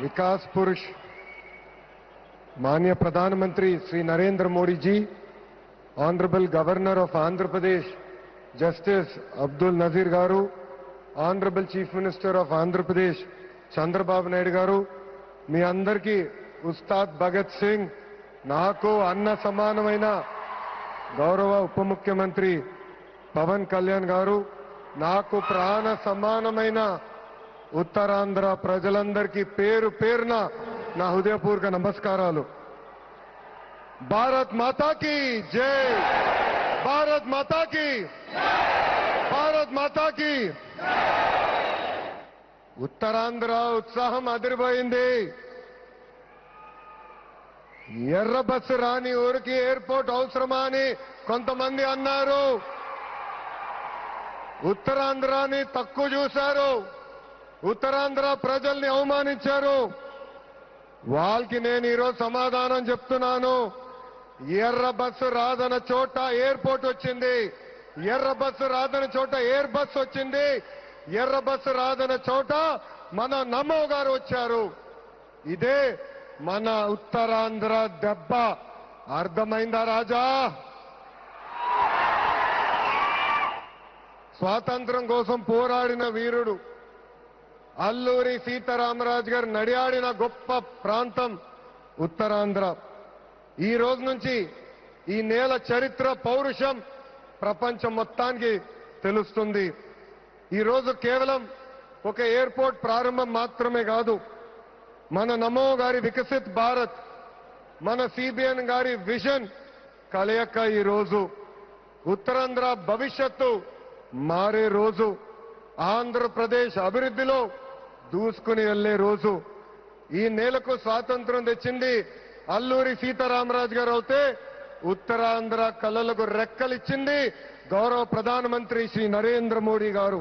विकास पुरुष माननीय प्रधानमंत्री Shri Narendra Modi ji honourable governor of Andhra Pradesh justice Abdul Nazeer garu honourable chief minister of Andhra Pradesh Chandrababu Naidu garu మీ అందరికీ ఉస్తాద్ భగత్ సింగ్ నాకు అన్న సమానమైన గౌరవ ఉప ముఖ్యమంత్రి పవన్ కళ్యాణ్ గారు నాకు ప్రాణ సమానమైన ఉత్తరాంధ్ర ప్రజలందరికీ పేరు పేరున నా హృదయపూర్వక నమస్కారాలు భారత్ మాతాకి జై భారత్ మాతాకి భారత్ మాతాకి ఉత్తరాంధ్ర ఉత్సాహం అదిరిపోయింది ఎర్ర బస్సు రాని ఊరికి ఎయిర్పోర్ట్ అవసరమా అని కొంతమంది అన్నారు ఉత్తరాంధ్రాని తక్కువ చూశారు ఉత్తరాంధ్ర ప్రజల్ని అవమానించారు వాళ్ళకి నేను ఈరోజు సమాధానం చెప్తున్నాను ఎర్ర బస్సు రాదన్న చోట ఎయిర్పోర్ట్ వచ్చింది ఎర్ర బస్సు రాదన్న చోట ఎయిర్ బస్ వచ్చింది ఎర్ర బస్సు రాదన్న చోట మన నమో గారు వచ్చారు ఇదే మన ఉత్తరాంధ్ర దెబ్బ అర్థమైందా రాజా స్వాతంత్రం కోసం పోరాడిన వీరుడు అల్లూరి సీతారామరాజు గారు నడియాడిన గొప్ప ప్రాంతం ఉత్తరాంధ్ర ఈ రోజు నుంచి ఈ నేల చరిత్ర పౌరుషం ప్రపంచం మొత్తానికి తెలుస్తుంది ఈ రోజు కేవలం ఒక ఎయిర్పోర్ట్ ప్రారంభం మాత్రమే కాదు మన నమో గారి వికసిత్ భారత్ మన సిబిఎన్ గారి విజన్ కలయక ఈ రోజు ఉత్తరాంధ్ర భవిష్యత్తు మారే రోజు ఆంధ్రప్రదేశ్ అభివృద్ధిలో దూసుకుని వెళ్లే రోజు ఈ నేలకు స్వాతంత్రం తెచ్చింది అల్లూరి సీతారామరాజు గారు అయితే ఉత్తరాంధ్ర కళలకు రెక్కలిచ్చింది గౌరవ ప్రధానమంత్రి శ్రీ నరేంద్ర మోడీ గారు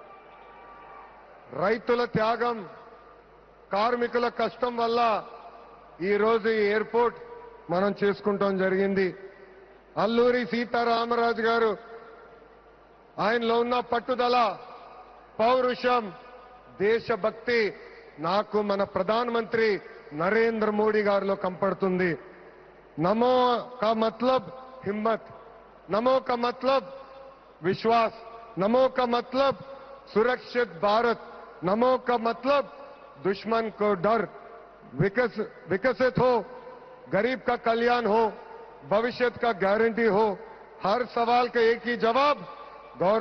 రైతుల త్యాగం కార్మికుల కష్టం వల్ల ఈ రోజు ఈ ఎయిర్పోర్ట్ మనం చేసుకుంటాం జరిగింది అల్లూరి సీతారామరాజు గారు ఆయనలో ఉన్న పట్టుదల పౌరుషం దేశభక్తి నాకు మన ప్రధానమంత్రి నరేంద్ర మోడీ గారిలో కంపడుతుంది నమో కా మతలబ్ హిమ్మత్ నమో కా మతలబ్ विश्वास नमो का मतलब सुरक्षित भारत नमो का मतलब दुश्मन को डर विकस, विकसित हो गरीब का कल्याण हो भविष्य का गारंटी हो हर सवाल का एक ही जवाब गौरव